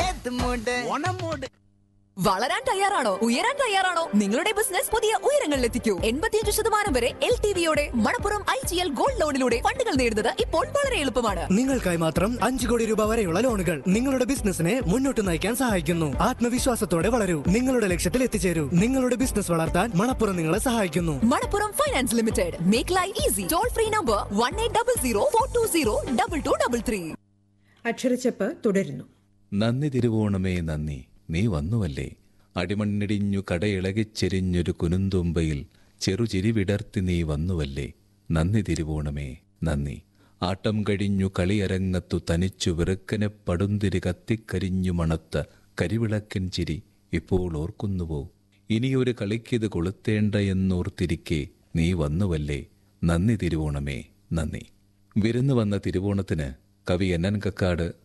ഏത് mood Onam mood വളരാൻ തയ്യാറാണോ ഉയരാൻ തയ്യാറാണോ നിങ്ങളുടെ ബിസിനസ് പുതിയ ഉയരങ്ങളിലെത്തിക്കൂ എൺപത്തിയഞ്ച് ശതമാനം വരെ എൽ ടി വിയോടെ Manappuram I G L gold ലോണിലൂടെ ഫണ്ടുകൾ നേടുന്നത് ഇപ്പോൾ വളരെ എളുപ്പമാണ് നിങ്ങൾക്കായി മാത്രം അഞ്ചു കോടി രൂപ വരെയുള്ള ലോണുകൾ നിങ്ങളുടെ ബിസിനസിനെ മുന്നോട്ട് നയിക്കാൻ സഹായിക്കുന്നു ആത്മവിശ്വാസത്തോടെ വളരൂ നിങ്ങളുടെ ലക്ഷ്യത്തിൽ എത്തിച്ചേരൂ നിങ്ങളുടെ ബിസിനസ് വളർത്താൻ മണപ്പുറം നിങ്ങളെ സഹായിക്കുന്നു Manappuram finance limited make life easy toll free number one eight double zero four two zero double two double three അക്ഷരച്ചപ്പ് തുടരുന്നു നന്ദി തിരുവോണമേ നന്ദി നീ വന്നുവല്ലേ അടിമണ്ണിടിഞ്ഞു കടയിളകിച്ചെരിഞ്ഞൊരു കുനുന്തുമ്പയിൽ ചെറുചിരി വിടർത്തി നീ വന്നുവല്ലേ നന്ദി തിരുവോണമേ നന്ദി ആട്ടം കഴിഞ്ഞു കളിയരങ്ങത്തു തനിച്ചു വിറുക്കനെ പടുന്തിരി കത്തിക്കരിഞ്ഞു മണത്ത കരിവിളക്കൻ ചിരി ഇപ്പോൾ ഓർക്കുന്നുവോ ഇനിയൊരു കളിക്കിത് കൊളുത്തേണ്ട എന്നോർത്തിരിക്കെ നീ വന്നുവല്ലേ നന്ദി തിരുവോണമേ നന്ദി വിരുന്നു വന്ന തിരുവോണത്തിന് കവി എന്നൻ കക്കാട്